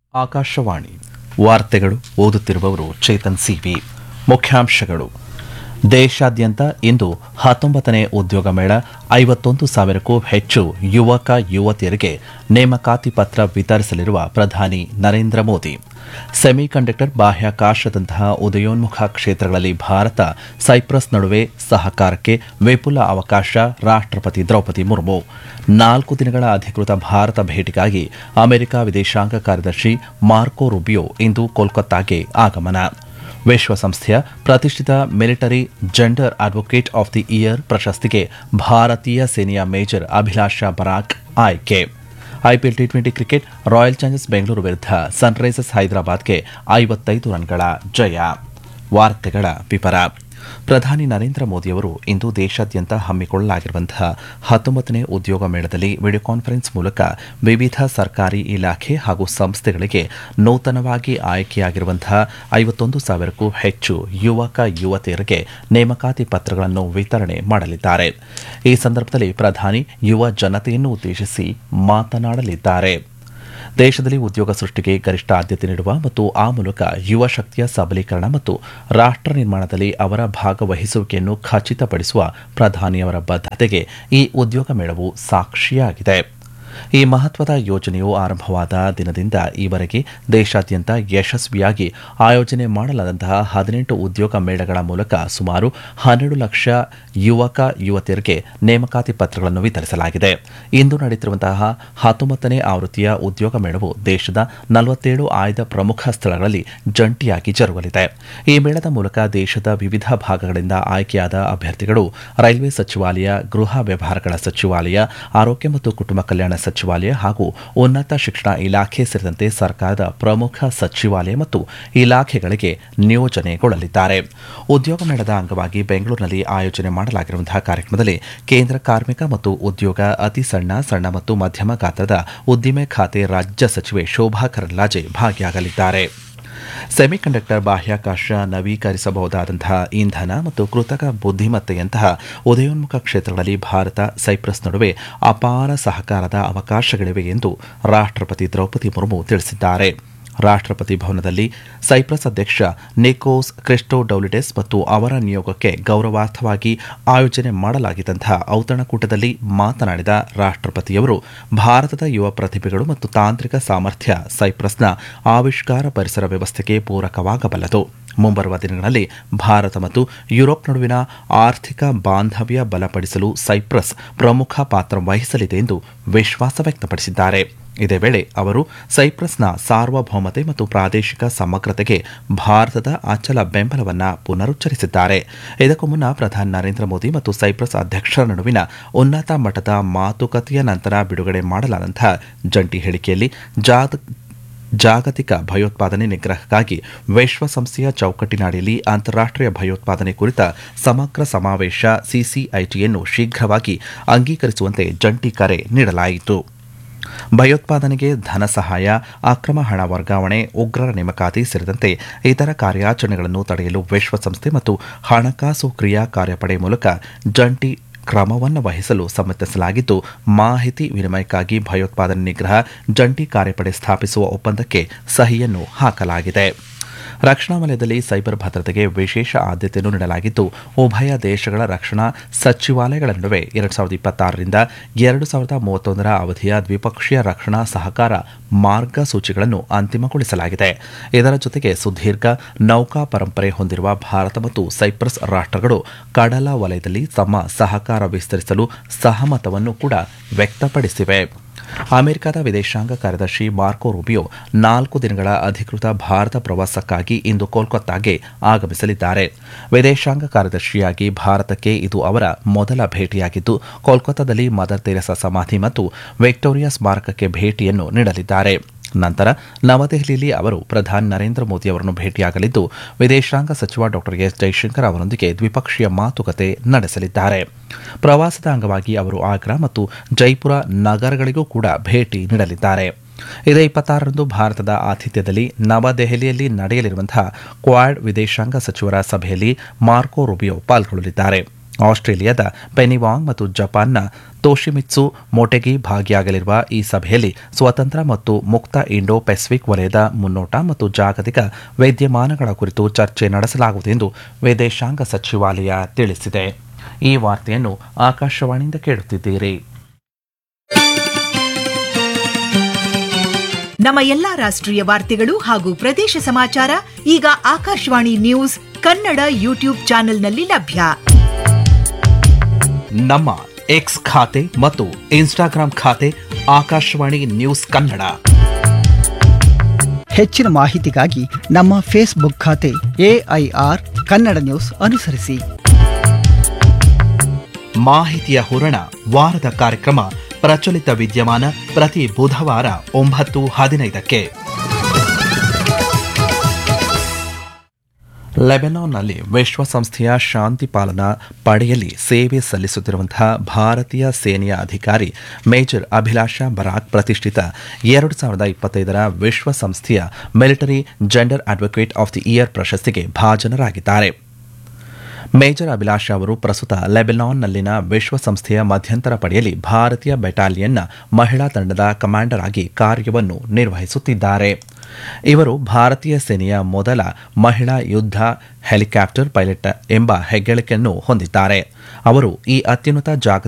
ಆಕಾಶವಾಣಿ ವಾರ್ತೆಗಳು ಓದುತ್ತಿರುವವರು ಚೇತನ್ ಸಿವಿ ಮುಖ್ಯಾಂಶಗಳು ದೇಶಾದ್ಯಂತ ಇಂದು ಹತ್ತೊಂಬತ್ತನೇ ಉದ್ಯೋಗ ಮೇಳ ಐವತ್ತೊಂದು ಸಾವಿರಕ್ಕೂ ಹೆಚ್ಚು ಯುವಕ ಯುವತಿಯರಿಗೆ ನೇಮಕಾತಿ ಪತ್ರ ವಿತರಿಸಲಿರುವ ಪ್ರಧಾನಿ ನರೇಂದ್ರ ಮೋದಿ ಸೆಮಿಕಂಡಕ್ಟರ್ ಬಾಹ್ಯಾಕಾಶದಂತಹ ಉದಯೋನ್ಮುಖ ಕ್ಷೇತ್ರಗಳಲ್ಲಿ ಭಾರತ ಸೈಪ್ರಸ್ ನಡುವೆ ಸಹಕಾರಕ್ಕೆ ವಿಪುಲ ಅವಕಾಶ ರಾಷ್ಟ್ರಪತಿ ದ್ರೌಪದಿ ಮುರ್ಮು ನಾಲ್ಕು ದಿನಗಳ ಅಧಿಕೃತ ಭಾರತ ಭೇಟಿಗಾಗಿ ಅಮೆರಿಕ ವಿದೇಶಾಂಗ ಕಾರ್ಯದರ್ಶಿ ಮಾರ್ಕೋ ರುಬಿಯೋ ಇಂದು ಕೋಲ್ಕತ್ತಾಗೆ ಆಗಮನ ವಿಶ್ವಸಂಸ್ಥೆಯ ಪ್ರತಿಷ್ಠಿತ military gender advocate of the year ಪ್ರಶಸ್ತಿಗೆ ಭಾರತೀಯ ಸೇನೆಯ ಮೇಜರ್ ಅಭಿಲಾಷಾ ಬರಾಕ್ ಆಯ್ಕೆ IPL T twenty cricket Royal Challengers Bengaluru ವಿರುದ್ಧ ಸನ್ರೈಸರ್ಸ್ ಹೈದರಾಬಾದ್ಗೆ ಐವತ್ತೈದು ರನ್ಗಳ ಜಯ ವಾರ್ತೆಗಳ ವಿವರ ಪ್ರಧಾನಿ ನರೇಂದ್ರ ಮೋದಿಯವರು ಇಂದು ದೇಶಾದ್ಯಂತ ಹಮ್ಮಿಕೊಳ್ಳಲಾಗಿರುವಂತಹ ಹತ್ತೊಂಬತ್ತನೇ ಉದ್ಯೋಗ ಮೇಳದಲ್ಲಿ ವಿಡಿಯೋ ಕಾನ್ಫರೆನ್ಸ್ ಮೂಲಕ ವಿವಿಧ ಸರ್ಕಾರಿ ಇಲಾಖೆ ಹಾಗೂ ಸಂಸ್ಥೆಗಳಿಗೆ ನೂತನವಾಗಿ ಆಯ್ಕೆಯಾಗಿರುವಂತಹ ಐವತ್ತೊಂದು ಸಾವಿರಕ್ಕೂ ಹೆಚ್ಚು ಯುವಕ ಯುವತಿಯರಿಗೆ ನೇಮಕಾತಿ ಪತ್ರಗಳನ್ನು ವಿತರಣೆ ಮಾಡಲಿದ್ದಾರೆ ಈ ಸಂದರ್ಭದಲ್ಲಿ ಪ್ರಧಾನಿ ಯುವ ಜನತೆಯನ್ನು ಉದ್ದೇಶಿಸಿ ಮಾತನಾಡಲಿದ್ದಾರೆ ದೇಶದಲ್ಲಿ ಉದ್ಯೋಗ ಸೃಷ್ಟಿಗೆ ಗರಿಷ್ಠ ಆದ್ಯತೆ ನೀಡುವ ಮತ್ತು ಆ ಮೂಲಕ ಯುವ ಶಕ್ತಿಯ ಸಬಲೀಕರಣ ಮತ್ತು ರಾಷ್ಟ್ರ ನಿರ್ಮಾಣದಲ್ಲಿ ಅವರ ಭಾಗವಹಿಸುವಿಕೆಯನ್ನು ಖಚಿತಪಡಿಸುವ ಪ್ರಧಾನಿಯವರ ಬದ್ಧತೆಗೆ ಈ ಉದ್ಯೋಗ ಮೇಳವು ಸಾಕ್ಷಿಯಾಗಿದೆ ಈ ಮಹತ್ವದ ಯೋಜನೆಯು ಆರಂಭವಾದ ದಿನದಿಂದ ಈವರೆಗೆ ದೇಶಾದ್ಯಂತ ಯಶಸ್ವಿಯಾಗಿ ಆಯೋಜನೆ ಮಾಡಲಾದಂತಹ ಹದಿನೆಂಟು ಉದ್ಯೋಗ ಮೇಳಗಳ ಮೂಲಕ ಸುಮಾರು ಹನ್ನೆರಡು ಲಕ್ಷ ಯುವಕ ಯುವತಿಯರಿಗೆ ನೇಮಕಾತಿ ಪತ್ರಗಳನ್ನು ವಿತರಿಸಲಾಗಿದೆ ಇಂದು ನಡೆಯುತ್ತಿರುವಂತಹ ಹತ್ತೊಂಬತ್ತನೇ ಆವೃತ್ತಿಯ ಉದ್ಯೋಗ ಮೇಳವು ದೇಶದ ನಲವತ್ತೇಳು ಆಯ್ದ ಪ್ರಮುಖ ಸ್ಥಳಗಳಲ್ಲಿ ಜಂಟಿಯಾಗಿ ಜರುಗಲಿದೆ ಈ ಮೇಳದ ಮೂಲಕ ದೇಶದ ವಿವಿಧ ಭಾಗಗಳಿಂದ ಆಯ್ಕೆಯಾದ ಅಭ್ಯರ್ಥಿಗಳು ರೈಲ್ವೆ ಸಚಿವಾಲಯ ಗೃಹ ವ್ಯವಹಾರಗಳ ಸಚಿವಾಲಯ ಆರೋಗ್ಯ ಮತ್ತು ಕುಟುಂಬ ಕಲ್ಯಾಣ ಸಚಿವಾಲಯ ಹಾಗೂ ಉನ್ನತ ಶಿಕ್ಷಣ ಇಲಾಖೆ ಸೇರಿದಂತೆ ಸರ್ಕಾರದ ಪ್ರಮುಖ ಸಚಿವಾಲಯ ಮತ್ತು ಇಲಾಖೆಗಳಿಗೆ ನಿಯೋಜನೆಗೊಳ್ಳಲಿದ್ದಾರೆ ಉದ್ಯೋಗ ಮೇಳದ ಅಂಗವಾಗಿ ಬೆಂಗಳೂರಿನಲ್ಲಿ ಆಯೋಜನೆ ಮಾಡಲಾಗಿರುವಂತಹ ಕಾರ್ಯಕ್ರಮದಲ್ಲಿ ಕೇಂದ್ರ ಕಾರ್ಮಿಕ ಮತ್ತು ಉದ್ಯೋಗ ಅತಿ ಸಣ್ಣ ಸಣ್ಣ ಮತ್ತು ಮಧ್ಯಮ ಗಾತ್ರದ ಉದ್ದಿಮೆ ಖಾತೆ ರಾಜ್ಯ ಸಚಿವೆ ಶೋಭಾ ಕರಂದ್ಲಾಜೆ ಭಾಗಿಯಾಗಲಿದ್ದಾರೆ ಸೆಮಿಕಂಡಕ್ಟರ್ ಬಾಹ್ಯಾಕಾಶ ನವೀಕರಿಸಬಹುದಾದಂತಹ ಇಂಧನ ಮತ್ತು ಕೃತಕ ಬುದ್ಧಿಮತ್ತೆಯಂತಹ ಉದಯೋನ್ಮುಖ ಕ್ಷೇತ್ರಗಳಲ್ಲಿ ಭಾರತ ಸೈಪ್ರಸ್ ನಡುವೆ ಅಪಾರ ಸಹಕಾರದ ಅವಕಾಶಗಳಿವೆ ಎಂದು ರಾಷ್ಟ್ರಪತಿ ದ್ರೌಪದಿ ಮುರ್ಮು ತಿಳಿಸಿದ್ದಾರೆ ರಾಷ್ಟ್ರಪತಿ ಭವನದಲ್ಲಿ ಸೈಪ್ರಸ್ ಅಧ್ಯಕ್ಷ ನಿಕೋಸ್ ಕ್ರಿಸ್ಟೋಡೌಲಿಡೆಸ್ ಮತ್ತು ಅವರ ನಿಯೋಗಕ್ಕೆ ಗೌರವಾರ್ಥವಾಗಿ ಆಯೋಜನೆ ಮಾಡಲಾಗಿದ್ದಂತಹ ಔತಣಕೂಟದಲ್ಲಿ ಮಾತನಾಡಿದ ರಾಷ್ಟ್ರಪತಿಯವರು ಭಾರತದ ಯುವ ಪ್ರತಿಭೆಗಳು ಮತ್ತು ತಾಂತ್ರಿಕ ಸಾಮರ್ಥ್ಯ ಸೈಪ್ರಸ್ನ ಆವಿಷ್ಕಾರ ಪರಿಸರ ವ್ಯವಸ್ಥೆಗೆ ಪೂರಕವಾಗಬಲ್ಲದು ಮುಂಬರುವ ದಿನಗಳಲ್ಲಿ ಭಾರತ ಮತ್ತು ಯುರೋಪ್ ನಡುವಿನ ಆರ್ಥಿಕ ಬಾಂಧವ್ಯ ಬಲಪಡಿಸಲು ಸೈಪ್ರಸ್ ಪ್ರಮುಖ ಪಾತ್ರ ವಹಿಸಲಿದೆ ಎಂದು ವಿಶ್ವಾಸ ವ್ಯಕ್ತಪಡಿಸಿದ್ದಾರೆ ಇದೇ ವೇಳೆ ಅವರು ಸೈಪ್ರಸ್ನ ಸಾರ್ವಭೌಮತೆ ಮತ್ತು ಪ್ರಾದೇಶಿಕ ಸಮಗ್ರತೆಗೆ ಭಾರತದ ಅಚಲ ಬೆಂಬಲವನ್ನು ಪುನರುಚ್ಚರಿಸಿದ್ದಾರೆ ಇದಕ್ಕೂ ಮುನ್ನ ಪ್ರಧಾನಿ ನರೇಂದ್ರ ಮೋದಿ ಮತ್ತು ಸೈಪ್ರಸ್ ಅಧ್ಯಕ್ಷರ ನಡುವಿನ ಉನ್ನತ ಮಟ್ಟದ ಮಾತುಕತೆಯ ನಂತರ ಬಿಡುಗಡೆ ಮಾಡಲಾದಂತಹ ಜಂಟಿ ಹೇಳಿಕೆಯಲ್ಲಿ ಜಾದ ಜಾಗತಿಕ ಭಯೋತ್ಪಾದನೆ ನಿಗ್ರಹಕ್ಕಾಗಿ ವಿಶ್ವಸಂಸ್ಥೆಯ ಚೌಕಟ್ಟಿನಡಿಯಲ್ಲಿ ಅಂತಾರಾಷ್ಟೀಯ ಭಯೋತ್ಪಾದನೆ ಕುರಿತ ಸಮಗ್ರ ಸಮಾವೇಶ ಸಿಸಿಐಟಿಯನ್ನು ಶೀಘ್ರವಾಗಿ ಅಂಗೀಕರಿಸುವಂತೆ ಜಂಟಿ ಕರೆ ನೀಡಲಾಯಿತು ಭಯೋತ್ಪಾದನೆಗೆ ಧನ ಸಹಾಯ ಅಕ್ರಮ ಹಣ ವರ್ಗಾವಣೆ ಉಗ್ರರ ನೇಮಕಾತಿ ಸೇರಿದಂತೆ ಇತರ ಕಾರ್ಯಾಚರಣೆಗಳನ್ನು ತಡೆಯಲು ವಿಶ್ವಸಂಸ್ಥೆ ಮತ್ತು ಹಣಕಾಸು ಕ್ರಿಯಾ ಕಾರ್ಯಪಡೆ ಮೂಲಕ ಜಂಟಿ ಕ್ರಮವನ್ನು ವಹಿಸಲು ಸಮ್ಮತಿಸಲಾಗಿದ್ದು ಮಾಹಿತಿ ವಿನಿಮಯಕ್ಕಾಗಿ ಭಯೋತ್ಪಾದನೆ ನಿಗ್ರಹ ಜಂಟಿ ಕಾರ್ಯಪಡೆ ಸ್ಥಾಪಿಸುವ ಒಪ್ಪಂದಕ್ಕೆ ಸಹಿಯನ್ನು ಹಾಕಲಾಗಿದೆ ರಕ್ಷಣಾ ವಲಯದಲ್ಲಿ ಸೈಬರ್ ಭದ್ರತೆಗೆ ವಿಶೇಷ ಆದ್ಯತೆಯನ್ನು ನೀಡಲಾಗಿದ್ದು ಉಭಯ ದೇಶಗಳ ರಕ್ಷಣಾ ಸಚಿವಾಲಯಗಳ ನಡುವೆ ಎರಡು ಸಾವಿರದ ಇಪ್ಪತ್ತಾರರಿಂದ ಎರಡು ಸಾವಿರದ ಮೂವತ್ತೊಂದರ ಅವಧಿಯ ದ್ವಿಪಕ್ಷೀಯ ರಕ್ಷಣಾ ಸಹಕಾರ ಮಾರ್ಗಸೂಚಿಗಳನ್ನು ಅಂತಿಮಗೊಳಿಸಲಾಗಿದೆ ಇದರ ಜೊತೆಗೆ ಸುದೀರ್ಘ ನೌಕಾ ಪರಂಪರೆ ಹೊಂದಿರುವ ಭಾರತ ಮತ್ತು ಸೈಪ್ರಸ್ ರಾಷ್ಟ್ರಗಳು ಕಡಲ ವಲಯದಲ್ಲಿ ತಮ್ಮ ಸಹಕಾರ ವಿಸ್ತರಿಸಲು ಸಹಮತವನ್ನು ಕೂಡ ವ್ಯಕ್ತಪಡಿಸಿವೆ ಅಮೆರಿಕದ ವಿದೇಶಾಂಗ ಕಾರ್ಯದರ್ಶಿ ಮಾರ್ಕೋ ರೂಬಿಯೋ ನಾಲ್ಕು ದಿನಗಳ ಅಧಿಕೃತ ಭಾರತ ಪ್ರವಾಸಕ್ಕಾಗಿ ಇಂದು ಕೋಲ್ಕತ್ತಾಗೆ ಆಗಮಿಸಲಿದ್ದಾರೆ ವಿದೇಶಾಂಗ ಕಾರ್ಯದರ್ಶಿಯಾಗಿ ಭಾರತಕ್ಕೆ ಇದು ಅವರ ಮೊದಲ ಭೇಟಿಯಾಗಿದ್ದು ಕೋಲ್ಕತ್ತಾದಲ್ಲಿ ಮದರ್ ತೆರೆಸಾ ಸಮಾಧಿ ಮತ್ತು ವಿಕ್ಟೋರಿಯಾ ಸ್ಮಾರಕಕ್ಕೆ ಭೇಟಿಯನ್ನು ನೀಡಲಿದ್ದಾರೆ ನಂತರ ನವದೆಹಲಿಯಲ್ಲಿ ಅವರು ಪ್ರಧಾನಿ ನರೇಂದ್ರ ಮೋದಿ ಅವರನ್ನು ಭೇಟಿಯಾಗಲಿದ್ದು ವಿದೇಶಾಂಗ ಸಚಿವ ಡಾ ಎಸ್ ಜೈಶಂಕರ್ ಅವರೊಂದಿಗೆ ದ್ವಿಪಕ್ಷೀಯ ಮಾತುಕತೆ ನಡೆಸಲಿದ್ದಾರೆ ಪ್ರವಾಸದ ಅಂಗವಾಗಿ ಅವರು ಆಗ್ರಾ ಮತ್ತು ಜೈಪುರ ನಗರಗಳಿಗೂ ಕೂಡ ಭೇಟಿ ನೀಡಲಿದ್ದಾರೆ ಇದೇ ಇಪ್ಪತ್ತಾರರಂದು ಭಾರತದ ಆತಿಥ್ಯದಲ್ಲಿ ನವದೆಹಲಿಯಲ್ಲಿ ನಡೆಯಲಿರುವಂತಹ ಕ್ವಾಡ್ ವಿದೇಶಾಂಗ ಸಚಿವರ ಸಭೆಯಲ್ಲಿ ಮಾರ್ಕೋ ರುಬಿಯೋ ಪಾಲ್ಗೊಳ್ಳಲಿದ್ದಾರೆ ಆಸ್ಟ್ರೇಲಿಯಾದ ಪೆನಿವಾಂಗ್ ಮತ್ತು ಜಪಾನ್ನ ತೋಶಿಮಿತ್ಸು ಮೊಟೆಗಿ ಭಾಗಿಯಾಗಲಿರುವ ಈ ಸಭೆಯಲ್ಲಿ ಸ್ವತಂತ್ರ ಮತ್ತು ಮುಕ್ತ ಇಂಡೋ ಪೆಸಿಫಿಕ್ ವಲಯದ ಮುನ್ನೋಟ ಮತ್ತು ಜಾಗತಿಕ ವಿದ್ಯಮಾನಗಳ ಕುರಿತು ಚರ್ಚೆ ನಡೆಸಲಾಗುವುದು ಎಂದು ವಿದೇಶಾಂಗ ಸಚಿವಾಲಯ ತಿಳಿಸಿದೆ ಈ ವಾರ್ತೆಯನ್ನು ಆಕಾಶವಾಣಿಯಿಂದ ಕೇಳುತ್ತಿದ್ದೀರಿ ನಮ್ಮ ಎಲ್ಲಾ ರಾಷ್ಟ್ರೀಯ ವಾರ್ತೆಗಳು ಹಾಗೂ ಪ್ರದೇಶ ಸಮಾಚಾರ ಈಗ ಆಕಾಶವಾಣಿ ನ್ಯೂಸ್ ಕನ್ನಡ ಯೂಟ್ಯೂಬ್ ಚಾನೆಲ್ನಲ್ಲಿ ಲಭ್ಯ ನಮ್ಮ ಎಕ್ಸ್ ಖಾತೆ ಮತ್ತು ಇನ್ಸ್ಟಾಗ್ರಾಂ ಖಾತೆ ಆಕಾಶವಾಣಿ ನ್ಯೂಸ್ ಕನ್ನಡ ಹೆಚ್ಚಿನ ಮಾಹಿತಿಗಾಗಿ ನಮ್ಮ ಫೇಸ್ಬುಕ್ ಖಾತೆ ಎಐಆರ್ ಕನ್ನಡ ನ್ಯೂಸ್ ಅನುಸರಿಸಿ ಮಾಹಿತಿಯ ಹೂರಣ ವಾರದ ಕಾರ್ಯಕ್ರಮ ಪ್ರಚಲಿತ ವಿದ್ಯಮಾನ ಪ್ರತಿ ಬುಧವಾರ ಒಂಬತ್ತು ಹದಿನೈದಕ್ಕೆ ಲೆಬನಾನ್ನಲ್ಲಿ ವಿಶ್ವಸಂಸ್ಥೆಯ ಶಾಂತಿ ಪಾಲನಾ ಪಡೆಯಲ್ಲಿ ಸೇವೆ ಸಲ್ಲಿಸುತ್ತಿರುವಂತಹ ಭಾರತೀಯ ಸೇನೆಯ ಅಧಿಕಾರಿ ಮೇಜರ್ ಅಭಿಲಾಷಾ ಬರಾಕ್ ಪ್ರತಿಷ್ಠಿತ ಎರಡು ಸಾವಿರದ ಇಪ್ಪತ್ತೈದರ ವಿಶ್ವಸಂಸ್ಥೆಯ military gender advocate of the year ಪ್ರಶಸ್ತಿಗೆ ಭಾಜನರಾಗಿದ್ದಾರೆ ಮೇಜರ್ ಅಭಿಲಾಷ್ ಅವರು ಪ್ರಸ್ತುತ ಲೆಬನಾನ್ನಲ್ಲಿನ ವಿಶ್ವಸಂಸ್ಥೆಯ ಮಧ್ಯಂತರ ಪಡೆಯಲ್ಲಿ ಭಾರತೀಯ ಬೆಟಾಲಿಯನ್ನ ಮಹಿಳಾ ತಂಡದ ಕಮಾಂಡರ್ ಆಗಿ ಕಾರ್ಯವನ್ನು ನಿರ್ವಹಿಸುತ್ತಿದ್ದಾರೆ ಇವರು ಭಾರತೀಯ ಸೇನೆಯ ಮೊದಲ ಮಹಿಳಾ ಯುದ್ಧ ಹೆಲಿಕಾಪ್ಟರ್ ಪೈಲಟ್ ಎಂಬ ಹೆಗ್ಗಳಿಕೆಯನ್ನು ಹೊಂದಿದ್ದಾರೆ ಅವರು ಈ ಅತ್ಯುನ್ನತ ಜಾಗತಿಕ